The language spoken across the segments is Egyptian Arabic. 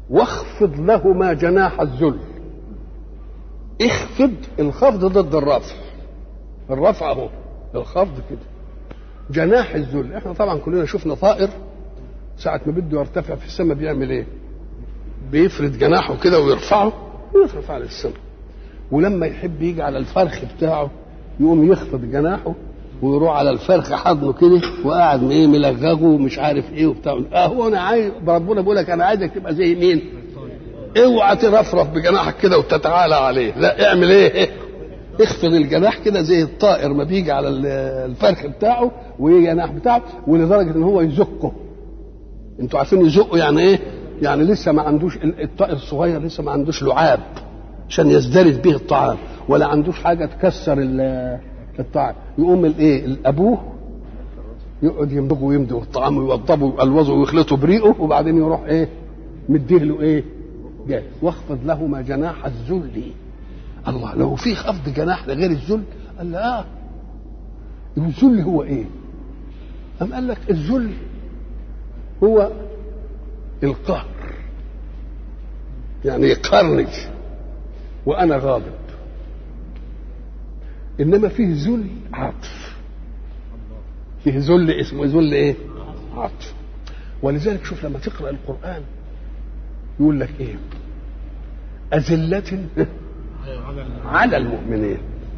واخفض لهما جناح الذل اخفض الخفض ضد الرفع الرفع اهو الخفض كده جناح الذل احنا طبعا كلنا شفنا طائر ساعة ما بده يرتفع في السماء بيعمل ايه بيفرد جناحه كده ويرفعه ويرفع للسماء ولما يحب يجي على الفرخ بتاعه يقوم يخفض جناحه ويروح على الفرخ حضنه كده وقاعد ايه ملغغه ومش عارف ايه وبتاع اه هو انا عايز ربنا بيقول لك انا عايزك تبقى زي مين؟ اوعى ترفرف بجناحك كده وتتعالى عليه لا اعمل ايه؟ اخفض الجناح كده زي الطائر ما بيجي على الفرخ بتاعه ويجي جناح بتاعه ولدرجه ان هو يزقه انتوا عارفين يزقه يعني ايه؟ يعني لسه ما عندوش الطائر الصغير لسه ما عندوش لعاب عشان يزدرد به الطعام ولا عندوش حاجه تكسر الطعام يقوم الايه الابوه يقعد يمضغه ويمضغ الطعام ويوضبه ويقلوظه ويخلطه بريقه وبعدين يروح ايه مديه له ايه جاي واخفض لهما جناح الذل الله لو في خفض جناح لغير الذل قال لا آه. الذل هو ايه أم قال لك الذل هو القهر يعني يقهرني وانا غاضب انما فيه ذل عطف فيه ذل اسمه ذل ايه عطف ولذلك شوف لما تقرا القران يقول لك ايه أذلة على المؤمنين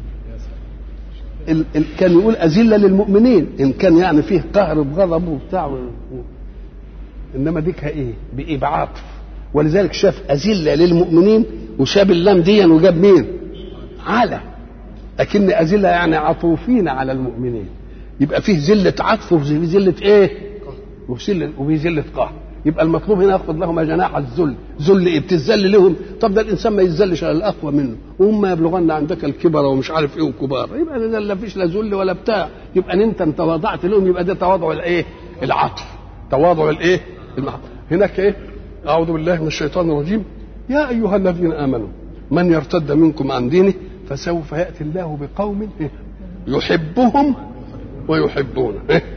ال ال كان يقول أذلة للمؤمنين إن كان يعني فيه قهر بغضب وبتاع إنما ديك إيه بإيه بعطف ولذلك شاف أذلة للمؤمنين وشاب اللام دي وجاب مين على لكن أذلة يعني عطوفين على المؤمنين يبقى فيه ذلة عطف وفيه ذلة إيه وفيه ذلة قهر يبقى المطلوب هنا يخفض لهم جناح الذل ذل ايه بتذل لهم طب ده الانسان ما يتذلش على الاقوى منه وهم يبلغن عندك الكبر ومش عارف ايه وكبار يبقى ده لا فيش لا ذل ولا بتاع يبقى انت انت تواضعت لهم يبقى ده تواضع الايه العطف تواضع الايه المحب. هناك ايه اعوذ بالله من الشيطان الرجيم يا ايها الذين امنوا من يرتد منكم عن دينه فسوف ياتي الله بقوم يحبهم ويحبونه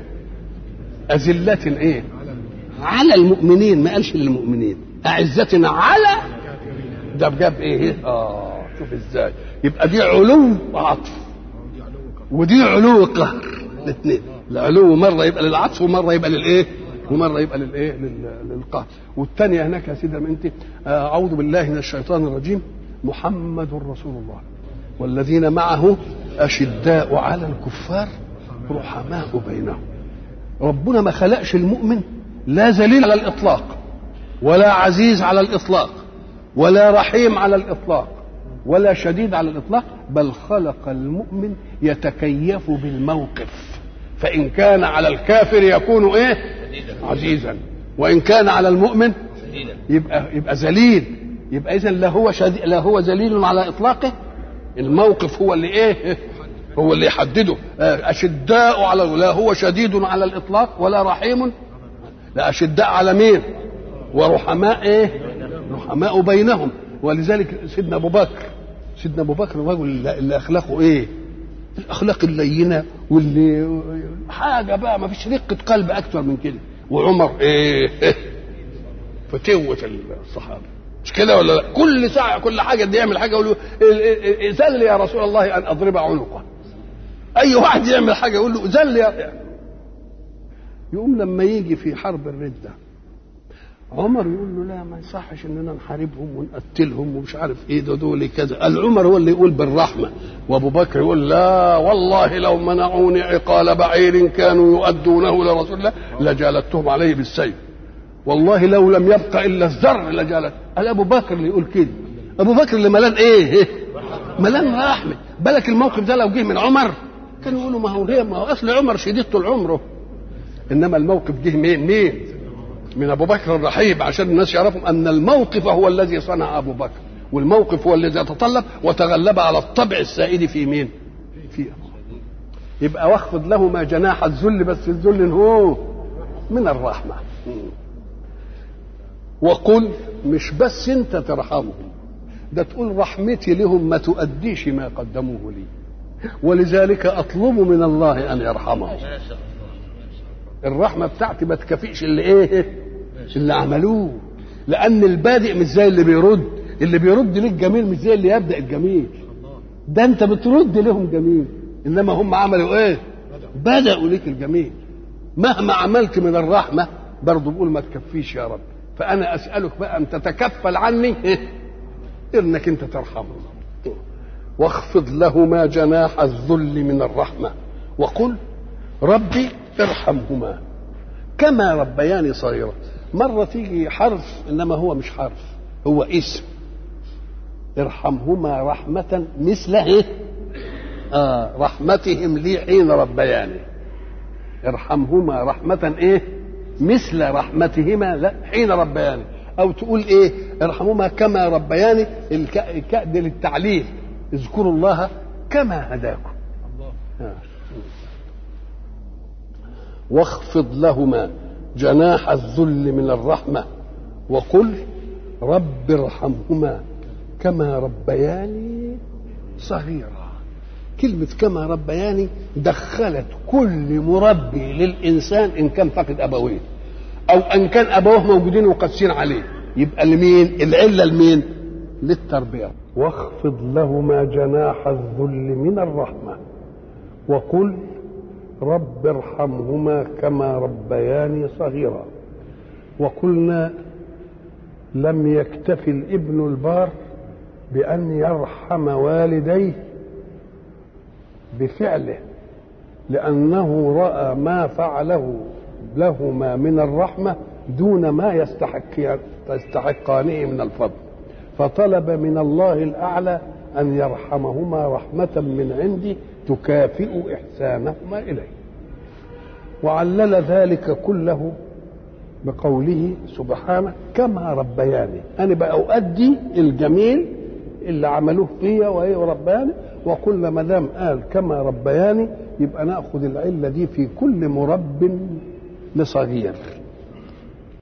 أذلة إيه؟ على المؤمنين ما قالش للمؤمنين أعزة على ده جاب إيه؟ آه شوف إزاي يبقى دي علو عطف ودي علو قهر الاثنين العلو مرة يبقى للعطف ومرة يبقى للإيه؟ ومرة يبقى للإيه؟ للقهر والثانية هناك يا سيدي أنت أعوذ بالله من الشيطان الرجيم محمد رسول الله والذين معه أشداء على الكفار رحماء بينهم ربنا ما خلقش المؤمن لا ذليل على الإطلاق ولا عزيز على الإطلاق ولا رحيم على الإطلاق ولا شديد على الإطلاق بل خلق المؤمن يتكيف بالموقف فإن كان على الكافر يكون إيه عزيزا وإن كان على المؤمن يبقى يبقى ذليل يبقى إذا لا هو شديد لا هو ذليل على إطلاقه الموقف هو اللي ايه هو اللي يحدده اشداء على لا هو شديد على الاطلاق ولا رحيم لا اشداء على مين ورحماء ايه رحماء بينهم ولذلك سيدنا ابو بكر سيدنا ابو بكر الرجل اللي اخلاقه ايه الاخلاق اللينه واللي حاجه بقى ما فيش رقه قلب اكثر من كده وعمر ايه فتوه الصحابه مش كده ولا لا كل ساعه كل حاجه دي يعمل حاجه يقول له ذل يا رسول الله ان اضرب عنقه اي واحد يعمل حاجه يقول له ذل يا يقوم لما يجي في حرب الرده عمر يقول له لا ما يصحش اننا نحاربهم ونقتلهم ومش عارف ايه ده دول كذا قال عمر هو اللي يقول بالرحمه وابو بكر يقول لا والله لو منعوني عقال بعير كانوا يؤدونه لرسول الله لجالدتهم عليه بالسيف والله لو لم يبق الا الذر لجالت قال ابو بكر اللي يقول كده ابو بكر اللي ملان ايه ملان رحمه بالك الموقف ده لو جه من عمر كانوا يقولوا ما هو هي ما هو اصل عمر شديد طول عمره انما الموقف جه مين مين من ابو بكر الرحيب عشان الناس يعرفوا ان الموقف هو الذي صنع ابو بكر والموقف هو الذي يتطلب وتغلب على الطبع السائد في مين في أبو. يبقى واخفض لهما جناح الذل بس الذل هو من الرحمه وقل مش بس انت ترحمهم ده تقول رحمتي لهم ما تؤديش ما قدموه لي ولذلك اطلب من الله ان يرحمهم الرحمه بتاعتي ما تكفيش اللي ايه اللي عملوه لان البادئ مش زي اللي بيرد اللي بيرد ليك جميل مش زي اللي يبدا الجميل ده انت بترد لهم جميل انما هم عملوا ايه بداوا ليك الجميل مهما عملت من الرحمه برضه بقول ما تكفيش يا رب فانا اسالك بقى ان تتكفل عني انك انت ترحمه واخفض لهما جناح الذل من الرحمه وقل ربي ارحمهما كما ربياني صغيرا مره تيجي حرف انما هو مش حرف هو اسم ارحمهما رحمة مثل ايه؟ آه رحمتهم لي حين ربياني ارحمهما رحمة ايه؟ مثل رحمتهما لا حين ربياني او تقول ايه؟ ارحمهما كما ربياني الكأد للتعليل اذكروا الله كما هداكم آه. واخفض لهما جناح الذل من الرحمة وقل رب ارحمهما كما ربياني صغيرا كلمة كما ربياني دخلت كل مربي للإنسان إن كان فقد أبويه أو أن كان أبوه موجودين وقاسين عليه يبقى لمين العلة لمين للتربية واخفض لهما جناح الذل من الرحمة وقل رب ارحمهما كما ربياني صغيرا وقلنا لم يكتف الابن البار بأن يرحم والديه بفعله لأنه رأى ما فعله لهما من الرحمة دون ما يستحق يستحقانه من الفضل فطلب من الله الأعلى أن يرحمهما رحمة من عندي تكافئ إحسانهما إليه وعلل ذلك كله بقوله سبحانه كما ربياني أنا بقى أؤدي الجميل اللي عملوه فيا وهي ربياني وقلنا ما دام قال كما ربياني يبقى ناخذ العله دي في كل مرب لصغير